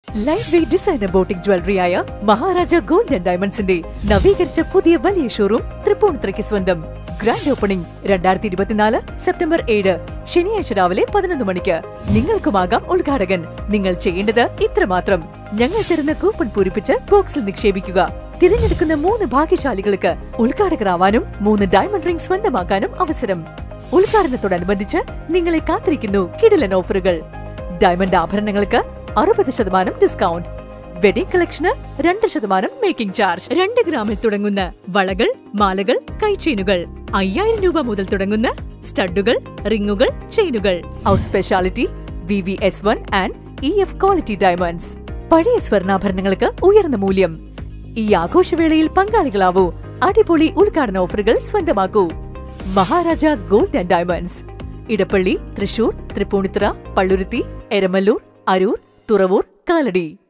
light weight designer boutique ജ്വല്ലറിയായ Maharaja gold and ഡയമണ്ട്സിന്റെ നവീകരിച്ച പുതിയ വലിയ ഷോറൂം തൃപ്പൂണിത്തുറയ്ക്ക് സ്വന്തം ഗ്രാൻഡ് ഓപ്പണിംഗ് രണ്ടായിരത്തി ഇരുപത്തിനാല് സെപ്റ്റംബർ ഏഴ് ശനിയാഴ്ച രാവിലെ പതിനൊന്ന് മണിക്ക് നിങ്ങൾക്കുമാകാം ഉദ്ഘാടകൻ നിങ്ങൾ ചെയ്യേണ്ടത് ഇത്രമാത്രം ഞങ്ങൾ തരുന്ന കൂപ്പൺ പൂരിപ്പിച്ച് ബോക്സിൽ നിക്ഷേപിക്കുക തിരഞ്ഞെടുക്കുന്ന മൂന്ന് ഭാഗ്യശാലികൾക്ക് ഉദ്ഘാടകരാവാനും മൂന്ന് ഡയമണ്ട് റിംഗ് സ്വന്തമാക്കാനും അവസരം ഉദ്ഘാടനത്തോടനുബന്ധിച്ച് നിങ്ങളെ കാത്തിരിക്കുന്നു കിടിലൻ ഓഫറുകൾ ഡയമണ്ട് ആഭരണങ്ങൾക്ക് അറുപത് ശതമാനം ഡിസ്കൗണ്ട് വെഡിംഗ് കളക്ഷന് രണ്ട് ശതമാനം മേക്കിംഗ് ചാർജ് രണ്ട് ഗ്രാമിൽ തുടങ്ങുന്ന വളകൾ മാലകൾ കൈചെയിനുകൾ അയ്യായിരം രൂപ മുതൽ തുടങ്ങുന്ന സ്റ്റഡുകൾ റിങ്ങുകൾ ചെയിനുകൾ out speciality V V S one and E F quality diamonds പഴയ സ്വർണ്ണാഭരണങ്ങൾക്ക് ഉയർന്ന മൂല്യം ഈ ആഘോഷവേളയിൽ പങ്കാളികളാവൂ അടിപൊളി ഉദ്ഘാടന ഓഫറുകൾ സ്വന്തമാക്കൂ Maharaja gold and diamonds Edappally Thrissur Tripunithura Palluruthy Eramalloor Aroor Thuravoor Kalady